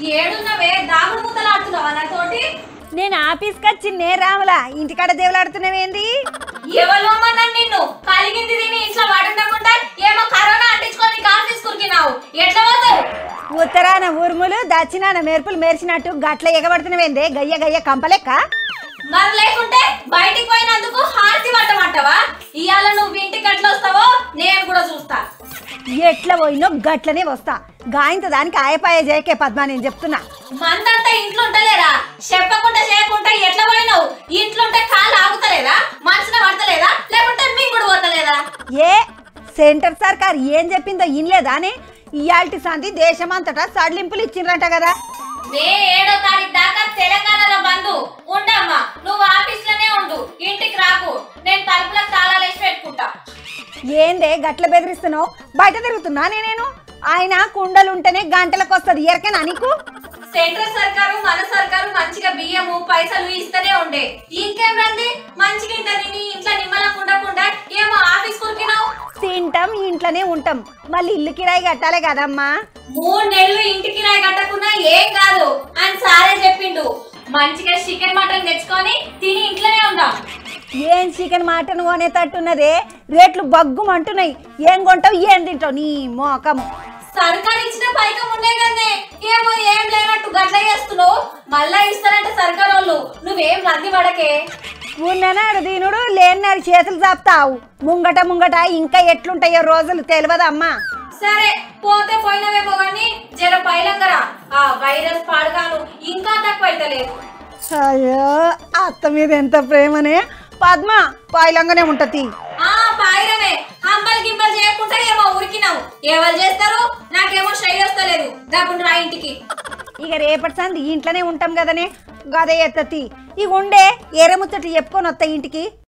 ఏడున్నవే దాగుడు ముద్దలాడుతున్నావా నాతోటి నేను ఆఫీస్కి వచ్చి నే రాములా ఇంటికాడ దేవులాడుతున్నావేంది ఎవరోమన్నా నిన్ను కలిగింది తిని ఇంట్లో వాడుండకుండా ఏమో కరోనా అంటించుకొని ఆఫీస్ కురికినావు ఎట్లా పోతావు ఉత్తరాన ఉరుములు దక్షిణాన మెరుపులు మెరిచినట్టు గట్ల ఎగబడుతున్నావేందే గయ్య గయ్య కంపలెక్క మరి లేకుంటే బయటికి పోయినందుకు హారతి పట్టమంటావా ఇవాళ నువ్వు ఇంటికి ఎట్లా వస్తావో నేను కూడా చూస్తా ఎట్లా పోయినో గట్లనే వస్తా గాయంత దానికి ఆయపాయ జయకే పద్మా నేను చెప్తున్నా మందంతా ఇంట్లో ఉంటలేరా చెప్పకుండా చేయకుండా ఎట్లా పోయినావు ఇంట్లో ఉంటే కాలు ఆగుతలేదా మనసున పడతలేదా లేకుంటే మింగుడు పోతలేదా ఏ సెంటర్ సర్కార్ ఏం చెప్పిందో ఇన్లేదానే ఇయాల్టి సంధి దేశమంతటా సడలింపులు ఇచ్చిండ్రంట కదా మే ఏడో తారీఖు దాకా తెలంగాణలో బంధు ఉండమ్మా నువ్వు ఆఫీస్ లోనే ఉండు ఇంటికి రాకు నేను తలుపులకు తాళాలు వేసి పెట్టుకుంటా ఏందే గట్ల బెదిరిస్తున్నావు బయట తిరుగుతున్నానే నేను ఆయన కుండలుంటేనే గంటలకు వస్తుంది ఎరకేనా నీకు సెంట్రల్ సర్కారు మన సర్కారు మంచిగా బియ్యము పైసలు ఇస్తూనే ఉండే ఇంకేం రంది మంచిగా ఇంత తిని ఇంట్లో నిమ్మలం ఉండకుండా ఏమో ఆఫీస్ కురికినావు తింటాం ఇంట్లోనే ఉంటాం మళ్ళీ ఇల్లు కిరాయి కట్టాలి కదమ్మా మూడు నెలలు ఇంటికి రాయి కట్టకున్నా ఏం కాదు అని సారే చెప్పిండు మంచిగా చికెన్ మటన్ తెచ్చుకొని తిని ఇంట్లోనే ఉందాం ఏం చికెన్ మటన్ కొనేటట్టున్నదే రేట్లు బగ్గుమంటున్నాయి ఏం కొంటావు ఏం తింటావు నీ మోకం సర్కార్ ఇచ్చిన పైకం ఉండే కదే ఏమో ఏం లేనట్టు గట్ల చేస్తున్నావు మళ్ళా ఇస్తారంటే సర్కార్ వాళ్ళు నువ్వేం రంది పడకే ఉన్ననాడు దీనుడు లేనాడు చేతులు చాపుతావు ముంగట ముంగట ఇంకా ఎట్లుంటాయో రోజులు తెలియదమ్మా సరే పోతే పోయినవేమో కానీ జర పైలంగరా ఆ వైరస్ పాడుగాను ఇంకా తక్కువ అయితలేదు అయ్యో అత్త మీద ఎంత ప్రేమనే పద్మ పాయిలంగానే ఉంటది ఆ పాయిరమే హంబల్ గింబల్ చేయకుండా ఏమో ఉరికినావు ఎవరు చేస్తారు నాకేమో స్ట్రైట్ వస్తలేదు కాకుండా రా ఇంటికి ఇక రేపటి సంది ఇంట్లోనే ఉంటాం కదనే గదే ఎత్తతి ఇక ఉండే ఎరముచ్చట్లు చెప్పుకొని వస్తా ఇంటికి